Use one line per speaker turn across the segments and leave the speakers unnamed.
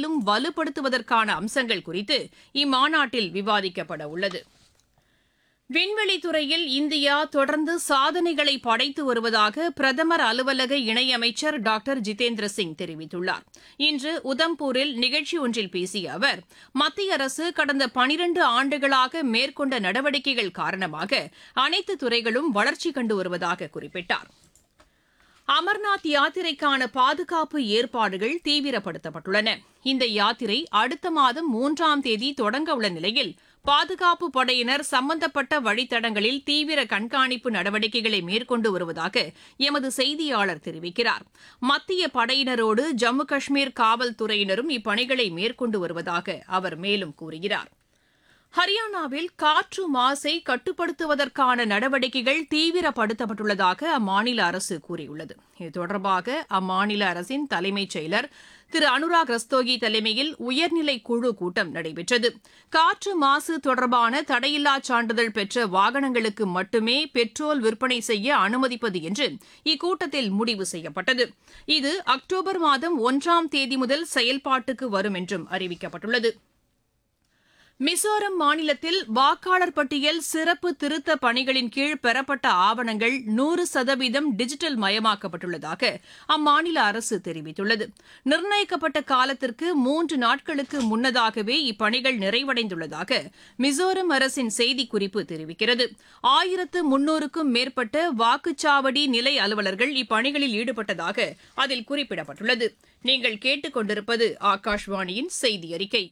மேலும் வலுப்படுத்துவதற்கான அம்சங்கள் குறித்து இம்மாநாட்டில் விவாதிக்கப்பட உள்ளது விண்வெளித்துறையில் இந்தியா தொடர்ந்து சாதனைகளை படைத்து வருவதாக பிரதமர் அலுவலக இணையமைச்சர் டாக்டர் ஜிதேந்திர சிங் தெரிவித்துள்ளார் இன்று உதம்பூரில் நிகழ்ச்சி ஒன்றில் பேசிய அவர் மத்திய அரசு கடந்த பனிரண்டு ஆண்டுகளாக மேற்கொண்ட நடவடிக்கைகள் காரணமாக அனைத்து துறைகளும் வளர்ச்சி கண்டு வருவதாக குறிப்பிட்டார் அமர்நாத் யாத்திரைக்கான பாதுகாப்பு ஏற்பாடுகள் தீவிரப்படுத்தப்பட்டுள்ளன இந்த யாத்திரை அடுத்த மாதம் மூன்றாம் தேதி தொடங்க உள்ள நிலையில் பாதுகாப்பு படையினர் சம்பந்தப்பட்ட வழித்தடங்களில் தீவிர கண்காணிப்பு நடவடிக்கைகளை மேற்கொண்டு வருவதாக எமது செய்தியாளர் தெரிவிக்கிறார் மத்திய படையினரோடு ஜம்மு காஷ்மீர் காவல்துறையினரும் இப்பணிகளை மேற்கொண்டு வருவதாக அவர் மேலும் கூறுகிறார் ஹரியானாவில் காற்று மாசை கட்டுப்படுத்துவதற்கான நடவடிக்கைகள் தீவிரப்படுத்தப்பட்டுள்ளதாக அம்மாநில அரசு கூறியுள்ளது இது தொடர்பாக அம்மாநில அரசின் தலைமைச் செயலர் திரு அனுராக் ரஸ்தோகி தலைமையில் உயர்நிலை குழு கூட்டம் நடைபெற்றது காற்று மாசு தொடர்பான தடையில்லா சான்றிதழ் பெற்ற வாகனங்களுக்கு மட்டுமே பெட்ரோல் விற்பனை செய்ய அனுமதிப்பது என்று இக்கூட்டத்தில் முடிவு செய்யப்பட்டது இது அக்டோபர் மாதம் ஒன்றாம் தேதி முதல் செயல்பாட்டுக்கு வரும் என்றும் அறிவிக்கப்பட்டுள்ளது மிசோரம் மாநிலத்தில் வாக்காளர் பட்டியல் சிறப்பு திருத்த பணிகளின் கீழ் பெறப்பட்ட ஆவணங்கள் நூறு சதவீதம் டிஜிட்டல் மயமாக்கப்பட்டுள்ளதாக அம்மாநில அரசு தெரிவித்துள்ளது நிர்ணயிக்கப்பட்ட காலத்திற்கு மூன்று நாட்களுக்கு முன்னதாகவே இப்பணிகள் நிறைவடைந்துள்ளதாக மிசோரம் அரசின் செய்திக்குறிப்பு தெரிவிக்கிறது ஆயிரத்து முன்னூறுக்கும் மேற்பட்ட வாக்குச்சாவடி நிலை அலுவலர்கள் இப்பணிகளில் ஈடுபட்டதாக அதில் குறிப்பிடப்பட்டுள்ளது நீங்கள் கேட்டுக்கொண்டிருப்பது ஆகாஷ்வாணியின் செய்தி அறிக்கை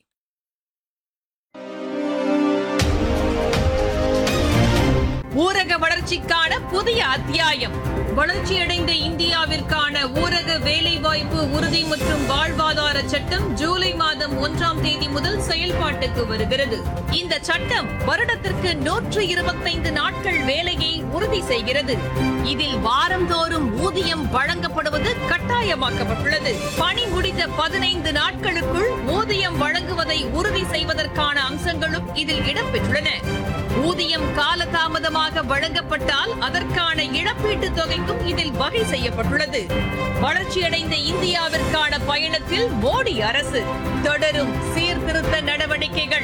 ஊரக வளர்ச்சிக்கான புதிய அத்தியாயம் வளர்ச்சியடைந்த இந்தியாவிற்கான ஊரக வேலைவாய்ப்பு உறுதி மற்றும் வாழ்வாதார சட்டம் ஜூலை மாதம் ஒன்றாம் தேதி முதல் செயல்பாட்டுக்கு வருகிறது இந்த சட்டம் வருடத்திற்கு நூற்று இருபத்தைந்து நாட்கள் வேலையை உறுதி செய்கிறது இதில் வாரந்தோறும் ஊதியம் வழங்கப்படுவது கட்டாயமாக்கப்பட்டுள்ளது பணி முடிந்த பதினைந்து நாட்களுக்குள் ஊதியம் வழங்குவதை உறுதி செய்வதற்கான அம்சங்களும் இதில் இடம்பெற்றுள்ளன ஊதியம் காலதாமதமாக வழங்கப்பட்டால் அதற்கான இழப்பீட்டுத் தொகைக்கும் இதில் வகை செய்யப்பட்டுள்ளது வளர்ச்சியடைந்த இந்தியாவிற்கான பயணத்தில் மோடி அரசு தொடரும் சீர்திருத்த நடவடிக்கைகள்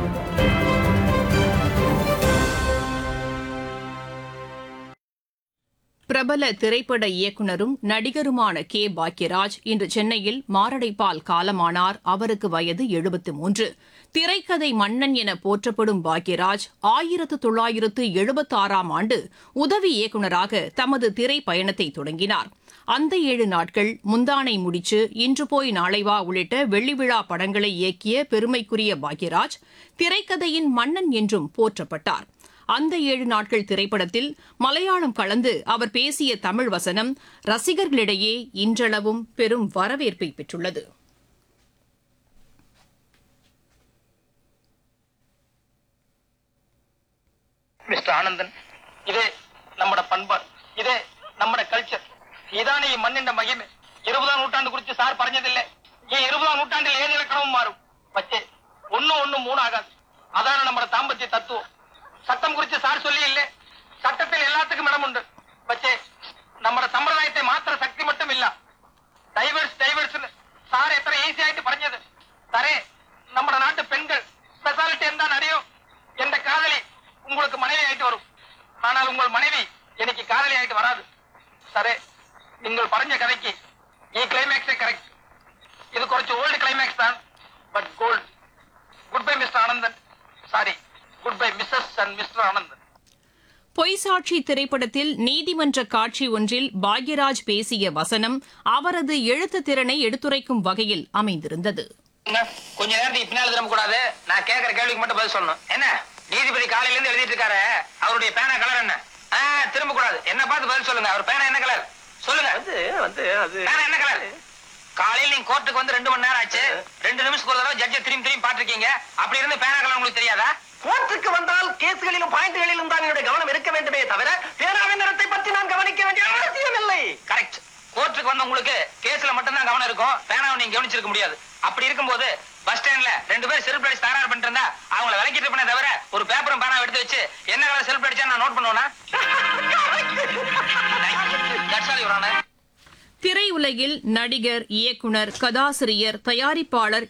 பிரபல திரைப்பட இயக்குனரும் நடிகருமான கே பாக்யராஜ் இன்று சென்னையில் மாரடைப்பால் காலமானார் அவருக்கு வயது எழுபத்து மூன்று திரைக்கதை மன்னன் என போற்றப்படும் பாக்யராஜ் ஆயிரத்து தொள்ளாயிரத்து எழுபத்தாறாம் ஆண்டு உதவி இயக்குநராக தமது திரை பயணத்தை தொடங்கினார் அந்த ஏழு நாட்கள் முந்தானை முடிச்சு இன்று போய் நாளை வா உள்ளிட்ட வெள்ளி விழா படங்களை இயக்கிய பெருமைக்குரிய பாக்யராஜ் திரைக்கதையின் மன்னன் என்றும் போற்றப்பட்டார் அந்த ஏழு நாட்கள் திரைப்படத்தில் மலையாளம் கலந்து அவர் பேசிய தமிழ் வசனம் ரசிகர்களிடையே இன்றளவும் பெரும் வரவேற்பை பெற்றுள்ளது
மிஸ்டர் ஆனந்தன் இதே നമ്മുടെ പண்பாട് ഇതേ നമ്മുടെ കൾച്ചർ ഇതാണ് ഈ മണ്ണിന്റെ മഹിമ ഇരുപതാം നൂറ്റാണ്ട് കുറിച്ച് സാർ പറഞ്ഞതില്ലേ ഈ ഇരുപതാം നൂറ്റാണ്ടിൽ ഏത് ഇലക്കണവും മാറും പക്ഷേ ഒന്നും ഒന്നും മൂന്നാകാതെ അതാണ് നമ്മുടെ ദാമ്പത്യ തത്വം ചട്ടം കുറിച്ച് സാർ ചൊല്ലിയില്ലേ ചട്ടത്തിൽ എല്ലാത്തിനും ഇടമുണ്ട് പക്ഷേ നമ്മുടെ സമ്പ്രദായത്തെ മാത്രം ശക്തി മട്ടുമില്ല ഡൈവേഴ്സ് ഡൈവേഴ്സ് സാർ എത്ര ഈസി ആയിട്ട് പറഞ്ഞത് സാറേ നമ്മുടെ നാട്ടു പെൺകൾ സ്പെഷ്യാലിറ്റി എന്താണെന്ന് അറിയോ എന്റെ കാதலி உங்களுக்கு மனைவி ஆயிட்டு வரும் ஆனால் உங்கள் மனைவி எனக்கு காதலி ஆயிட்டு வராது സാറേ നിങ്ങൾ പറഞ്ഞ കഥയ്ക്ക് ഈ ക്ലൈമാക്സേ കറക്റ്റ് ഇത് കുറച്ച് ഓൾഡ് ക്ലൈമാക്സ് ആണ് but gold good bye mister Anandan sorry good bye missus and mister Anandan
பொய்சாட்சி திரைப்படத்தில் நீதிமன்ற காட்சி ஒன்றில் பாக்யராஜ் பேசிய வசனம் அவரது எழுத்து திறனை எடுத்துரைக்கும் வகையில் அமைந்திருந்தது
கொஞ்ச நேரத்துக்கு பின்னால திரும்ப கூடாது நான் கேக்குற கேள்விக்கு மட்டும் பதில் சொல்லணும் என்ன நீதிபதி காலையில இருந்து எழுதிட்டு இருக்காரு அவருடைய பேனா கலர் என்ன ஆ, திரும்ப கூடாது என்ன பார்த்து பதில் சொல்லுங்க அவர் பேனா என்ன கலர் சொல்லுங்க
அது வந்து அது
பேனா என்ன கலர் காலையில நீங்க கோர்ட்டுக்கு வந்து ரெண்டு மணி நேரம் ஆச்சு ரெண்டு நிமிஷத்துக்கு ஒரு தடவை ஜட்ஜை திரும்பி திரும்பி பாத்திருக்கீங்க அப்படி இருந்து பேனா கலர் உங்களுக்கு தெரியாதா
கோர்ட்டுக்கு வந்தால் கேஸ்களிலும் பாயிண்ட்களிலும் தான் என்னுடைய கவனம் இருக்க வேண்டுமே தவிர பேனாவின் நிறத்தை பற்றி நான் கவனிக்க வேண்டிய அவசியம் இல்லை
கரெக்ட் கோர்ட்டுக்கு வந்த உங்களுக்கு கேஸ்ல மட்டும்தான் கவனம் இருக்கும் பேனாவை நீங்க கவனிச்சிருக்க முடியாது அப்படி இருக்கும்போது பஸ் ஸ்டாண்ட்ல ரெண்டு பேரும் செல்ஃப் அடிச்சு தகராறு பண்ணிட்டு இருந்தா அவங்கள விளக்கிட்டு பண்ண தவிர ஒரு பேப்பரும் பேனா எடுத்து வச்சு என்ன கலர் செல்ஃப் அடிச்சா நான் நோட் பண்ணுவேனா That's all, Your Honor.
திரையுலகில் நடிகர் இயக்குனர் கதாசிரியர் தயாரிப்பாளர்